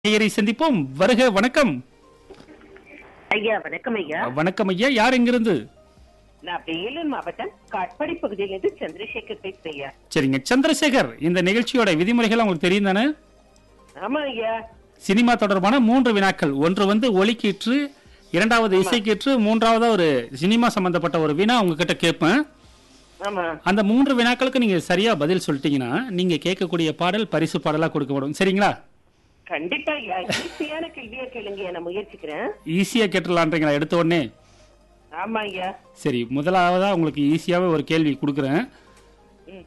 நேயரை சந்திப்போம் வருக வணக்கம் ஐயா வணக்கம் ஐயா வணக்கம் ஐயா யார் எங்கிருந்து நான் வேலூர் மாவட்டம் காட்பாடி பகுதியிலிருந்து சந்திரசேகர் பேசுறேன் ஐயா சரிங்க சந்திரசேகர் இந்த நிகழ்ச்சியோட விதிமுறைகள் உங்களுக்கு தெரியும் தானே ஆமா ஐயா சினிமா தொடர்பான மூன்று வினாக்கள் ஒன்று வந்து ஒலிக்கீற்று இரண்டாவது இசைக்கீற்று மூன்றாவது ஒரு சினிமா சம்பந்தப்பட்ட ஒரு வினா உங்ககிட்ட கேட்பேன் ஆமா அந்த மூன்று வினாக்களுக்கு நீங்க சரியா பதில் சொல்லிட்டீங்கன்னா நீங்க கேட்கக்கூடிய பாடல் பரிசு பாடலா கொடுக்கப்படும் சரிங்களா கண்டிப்பா ஐயா ஈஸியான கேள்வியா கேளுங்க நான் முயற்சிக்கிறேன் ஈஸியா கேட்டுடலான்றீங்களா எடுத்த உடனே ஆமா ஐயா சரி முதலாவதா உங்களுக்கு ஈஸியாவே ஒரு கேள்வி கொடுக்குறேன் ம்.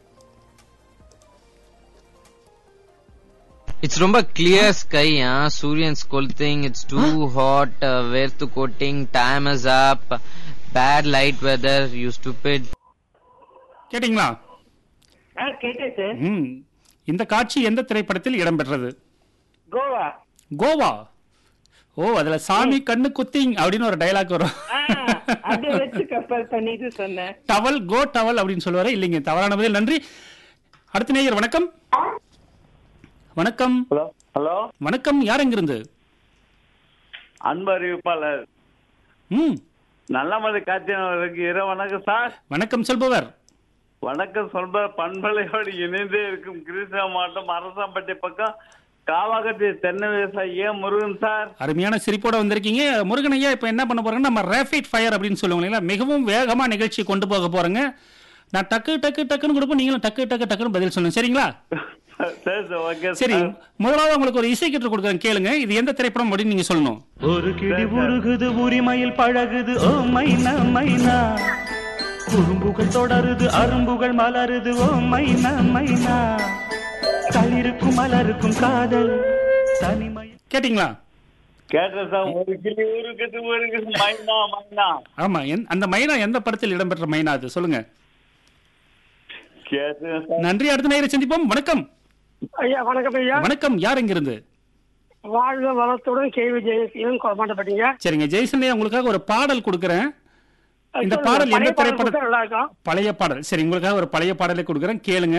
It's ரொம்ப clear sky, huh? Suryan's scolding, it's too hot, uh, வேர்த்து coating, time is up, bad light weather, you stupid. கேட்டிங்களா ஆ கேட்டேன் சார் ம் இந்த காட்சி எந்த திரைப்படத்தில் இடம்பெற்றது கோவா கோவா ஓ அதுல சாமி கண்ணு குத்திங் அப்படின்னு ஒரு டயலாக் வரும் ஆ, அதை வச்சு கப்பல் பண்ணிட்டு சொன்னேன் டவல் கோ டவல் அப்படின்னு சொல்லுவாரு இல்லைங்க தவறான பதில் நன்றி அடுத்த நேயர் வணக்கம் வணக்கம் ஹலோ ஹலோ வணக்கம் யார் எங்கிருந்து அன்பு அறிவிப்பாளர் ம் நல்லமது காத்தியவர்களுக்கு இரவு வணக்கம் சார் வணக்கம் சொல்பவர் வணக்கம் சொல்ற பண்பலையோடு இணைந்தே இருக்கும் கிருஷ்ணா மாவட்டம் அரசாம்பட்டி பக்கம் காவாகட்டி தென்னை விவசாயி ஏன் முருகன் சார் அருமையான சிரிப்போட வந்திருக்கீங்க முருகன் ஐயா இப்போ என்ன பண்ண போறோம்னா நம்ம ரேபிட் ஃபயர் அப்படின்னு சொல்லுவாங்க இல்லைங்களா மிகவும் வேகமா நிகழ்ச்சி கொண்டு போக போறேங்க நான் டக்கு டக்கு டக்குன்னு கொடுப்போம் நீங்களும் டக்கு டக்கு டக்குன்னு பதில் சொல்லுங்க சரிங்களா சரி சார் ஓகே சரி சார் முதலாவது உங்களுக்கு ஒரு இசை கற்று கொடுக்குறேன் கேளுங்க இது எந்த திரைப்படம் அப்படின்னு நீங்க சொல்லணும் ஒரு கிளி உருகுது உரிமையில் பழகுது ஓ மைனா மைனா குறும்புகள் தொடருது அரும்புகள் மலருது ஓ மைனா மைனா தளிருக்கும் மலருக்கும் காதல் தனிமை கேட்டிங்களா கேட்டேன் சார் ஒரு கிளி ஊருக்கு ஊருக்கு மைனா மைனா ஆமா எந்த- அந்த மைனா எந்த படத்தில் இடம்பெற்ற மைனா அது சொல்லுங்க கேட்டேன் சார் நன்றி அடுத்த நேரம் சந்திப்போம் வணக்கம் ஐயா வணக்கம் ஐயா வணக்கம் யார் எங்கிருந்து வாழ்க வளத்துடன் கேள்வி ஜெயசீலன் குழப்பாட்டப்பட்டீங்க சரிங்க ஜெய்சன் உங்களுக்காக ஒரு பாடல் கொடுக்குறேன் இந்த பாடல் எந்த திரைப்படம் நல்லா இருக்கும் பழைய பாடல் சரி உங்களுக்காக ஒரு பழைய பாடலை கொடுக்குறேன் கேளுங்க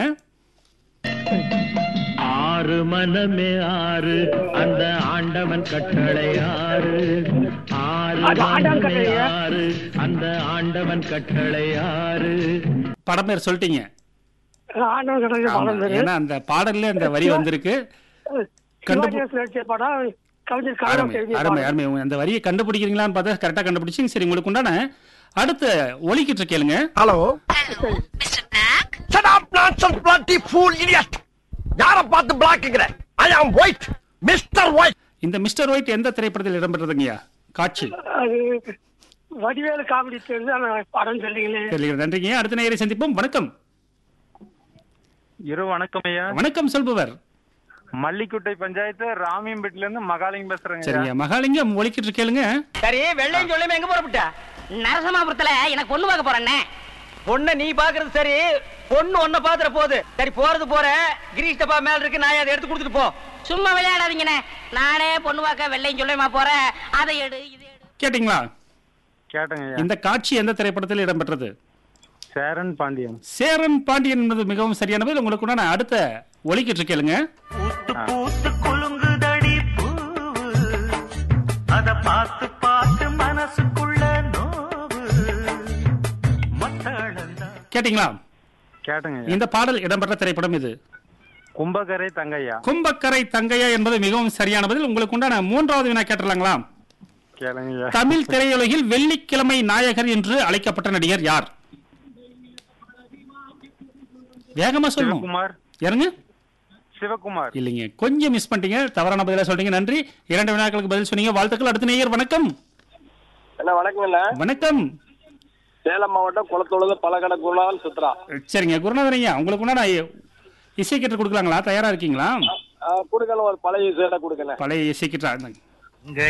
ஆறு மனமே ஆறு அந்த ஆண்டவன் கட்டளை ஆறு ஆறு அது ஆண்டவன் மனமே கட்டளையா? ஆறு அந்த ஆண்டவன் கட்டளை ஆறு படம் பேர் சொல்லிட்டீங்க ஆண்டவன் கடவுள் ஆமா, படம் பேரு ஏன்னா அந்த பாடல்ல அந்த வரி வந்திருக்கு கண்டு- சிவாஜி நடிச்ச படம் கவிஞர் காலம் அருமை எழுதிய அருமை பாடம். அருமை உங்க அந்த வரியை கண்டுபிடிக்கிறீங்களான்னு பார்த்தா கரெக்டா கண்டுபிடிச்சிங்க சரி உங்களுக்கு உண்டான அடுத்த ஒலிக்கிட்டு கேளுங்க hello Shut up, nonsense, bloody fool, idiot! யார பார்த்து பிளாக்குங்கிற I am white mister white இந்த மிஸ்டர் ஒயிட் எந்த திரைப்படத்தில் இடம்பெற்றதுங்கய்யா காட்சி அது வடிவேலு காமெடி தெரிஞ்சு அந்த படம் சொல்லிங்களே தெரியல நன்றிங்க அடுத்த நேயரை சந்திப்போம் வணக்கம் இரு வணக்கம் ஐயா வணக்கம் சொல்பவர் மல்லிக்குட்டை பஞ்சாயத்து ராமியம்பேட்டில இருந்து மகாலிங்க பேசுறேங்க ஐயா. சரிங்க மகாலிங்கம் ஒலிக்கிட்டு கேளுங்க சரி வெள்ளையும் சொல்லுமே எங்க போறப்பட்ட நரசமாபுரத்துல எனக்கு பொண்ணு பார்க்க போறேன்னே பொண்ண நீ பாக்குறது சரி பொண்ணு ஒன்ன பாத்துற போகுது சரி போறது போற கிரீஷ் டப்பா மேல இருக்கு நான் அதை எடுத்து கொடுத்துட்டு போ சும்மா விளையாடாதீங்கண்ணே நானே பொண்ணு பார்க்க வெள்ளையும் சொல்லுமா போறேன் அதை எடு இது எடு கேட்டிங்களா கேட்டேங்க ஐயா இந்த காட்சி எந்த திரைப்படத்தில் இடம்பெற்றது சேரன் பாண்டியன் சேரன் பாண்டியன் என்பது மிகவும் சரியான பதில் உங்களுக்கு உண்டான அடுத்த ஒலிக்கிட்டு கேளுங்க பூத்து பூத்து குலுங்குதடி பூவு அத பார்த்து பார்த்து மனசுக்குள்ள நோவு மத்தளந்தா கேட்டிங்களா கேட்டேங்க ஐயா. இந்த பாடல் இடம்பெற்ற திரைப்படம் இது கும்பகரை தங்கையா கும்பக்கரை தங்கையா என்பது மிகவும் சரியான பதில் உங்களுக்கு உண்டான மூன்றாவது வினா கேட்டலாங்களா கேளுங்க ஐயா. தமிழ் திரையுலகில் வெள்ளிக்கிழமை நாயகர் என்று அழைக்கப்பட்ட நடிகர் யார் வேகமா சொல்லணும் சிவகுமார் யாருங்க சிவகுமார் இல்லைங்க கொஞ்சம் மிஸ் பண்ணிட்டீங்க தவறான பதிலா சொல்றீங்க நன்றி இரண்டு வினாக்களுக்கு பதில் சொன்னீங்க வாழ்த்துக்கள் அடுத்த நேயர் வணக்கம் என்ன வணக்கம்ல வணக்கம் சேலம் மாவட்டம் குளத்தூர்ல பலகடை குருநாதன் சுத்ரா சரிங்க குருநாதன் ஐயா உங்களுக்கு உண்டான இசை கற்று கொடுக்கலாங்களா தயாரா இருக்கீங்களா கொடுக்கணும் ஒரு பழைய சேலை கொடுக்கணும் பழைய இசை கற்று